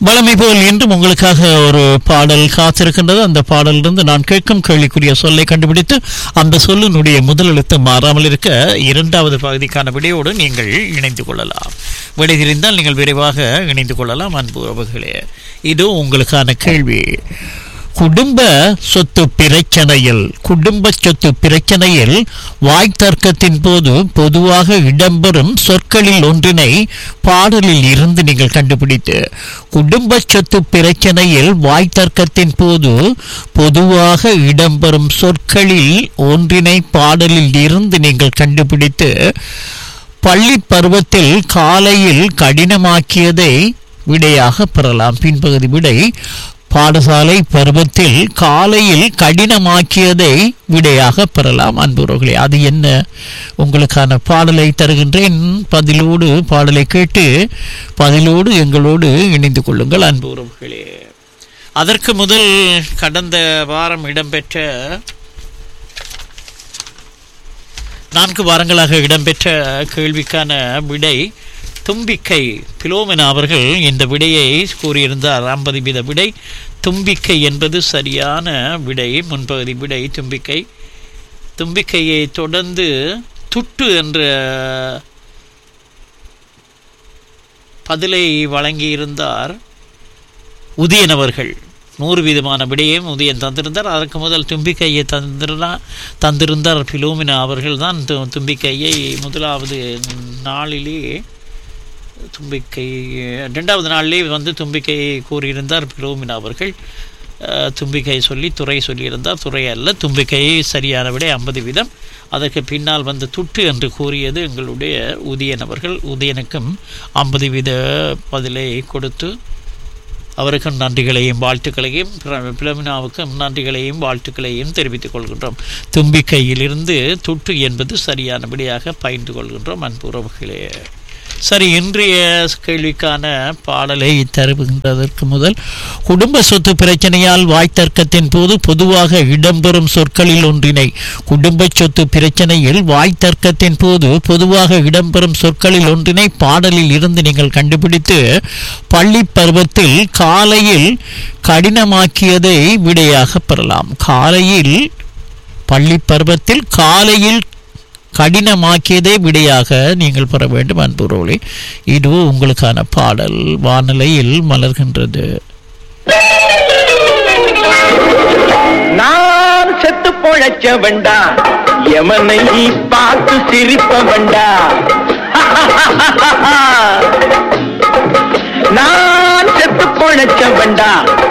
வளமை போல் இன்றும் உங்களுக்காக ஒரு பாடல் காத்திருக்கின்றது அந்த பாடலிலிருந்து நான் கேட்கும் கேள்விக்குரிய சொல்லை கண்டுபிடித்து அந்த சொல்லினுடைய முதல் எழுத்து மாறாமல் இருக்க இரண்டாவது பகுதிக்கான விடையோடு நீங்கள் இணைந்து கொள்ளலாம் விடை தெரிந்தால் நீங்கள் விரைவாக இணைந்து கொள்ளலாம் அன்பு உறவுகளே இது உங்களுக்கான கேள்வி குடும்ப சொத்து பிரச்சனையில் குடும்ப சொத்து பிரச்சனையில் வாய் தர்க்கத்தின் போது பொதுவாக இடம்பெறும் சொற்களில் ஒன்றினை பாடலில் இருந்து நீங்கள் கண்டுபிடித்து குடும்ப சொத்து பிரச்சனையில் வாய் தர்க்கத்தின் போது பொதுவாக இடம்பெறும் சொற்களில் ஒன்றினை பாடலில் இருந்து நீங்கள் கண்டுபிடித்து பள்ளி பருவத்தில் காலையில் கடினமாக்கியதை விடையாக பெறலாம் பின்பகுதி விடை பாடசாலை பருவத்தில் காலையில் கடினமாக்கியதை விடையாக பெறலாம் அன்புறவர்களே அது என்ன உங்களுக்கான பாடலை தருகின்றேன் பதிலோடு பாடலை கேட்டு பதிலோடு எங்களோடு இணைந்து கொள்ளுங்கள் அன்பு உறவுகளே அதற்கு முதல் கடந்த வாரம் இடம்பெற்ற நான்கு வாரங்களாக இடம்பெற்ற கேள்விக்கான விடை தும்பிக்கை பிலோமினா அவர்கள் இந்த விடையை கூறியிருந்தார் ஐம்பது வீத விடை தும்பிக்கை என்பது சரியான விடை முன்பகுதி விடை தும்பிக்கை தும்பிக்கையை தொடர்ந்து துட்டு என்ற பதிலை வழங்கியிருந்தார் உதயன் அவர்கள் நூறு வீதமான விடையையும் உதயன் தந்திருந்தார் அதற்கு முதல் தும்பிக்கையை தந்திருந்தா தந்திருந்தார் பிலோமினா அவர்கள் தான் தும்பிக்கையை முதலாவது நாளிலே தும்பிக்கை ரெண்டாவது நாளிலே வந்து தும்பிக்கை கூறியிருந்தார் பிலோமினா அவர்கள் தும்பிக்கை சொல்லி துறை சொல்லியிருந்தார் துறை அல்ல தும்பிக்கை சரியான விட ஐம்பது வீதம் அதற்கு பின்னால் வந்து துட்டு என்று கூறியது எங்களுடைய உதயன் அவர்கள் உதயனுக்கும் ஐம்பது வீத பதிலை கொடுத்து அவருக்கும் நன்றிகளையும் வாழ்த்துக்களையும் பிளமினாவுக்கும் நன்றிகளையும் வாழ்த்துக்களையும் தெரிவித்துக் கொள்கின்றோம் தும்பிக்கையிலிருந்து துட்டு என்பது சரியான விடையாக பயின்று கொள்கின்றோம் அன்பு உறவுகளே சரி இன்றைய கேள்விக்கான பாடலை தருகின்றதற்கு முதல் குடும்ப சொத்து பிரச்சனையால் வாய்த்தர்க்கத்தின் போது பொதுவாக இடம்பெறும் சொற்களில் ஒன்றினை குடும்ப சொத்து பிரச்சனையில் வாய்த்தர்க்கத்தின் போது பொதுவாக இடம்பெறும் சொற்களில் ஒன்றினை பாடலில் இருந்து நீங்கள் கண்டுபிடித்து பள்ளி பருவத்தில் காலையில் கடினமாக்கியதை விடையாக பெறலாம் காலையில் பள்ளி பருவத்தில் காலையில் கடினமாக்கியதே விடையாக நீங்கள் பெற வேண்டும் அன்புறோளி இது உங்களுக்கான பாடல் வானிலையில் மலர்கின்றது நான் செத்து பொழைச்ச வேண்டா எமனை பார்த்து சிரிப்ப வேண்டா நான் செத்து பொழைச்ச வேண்டா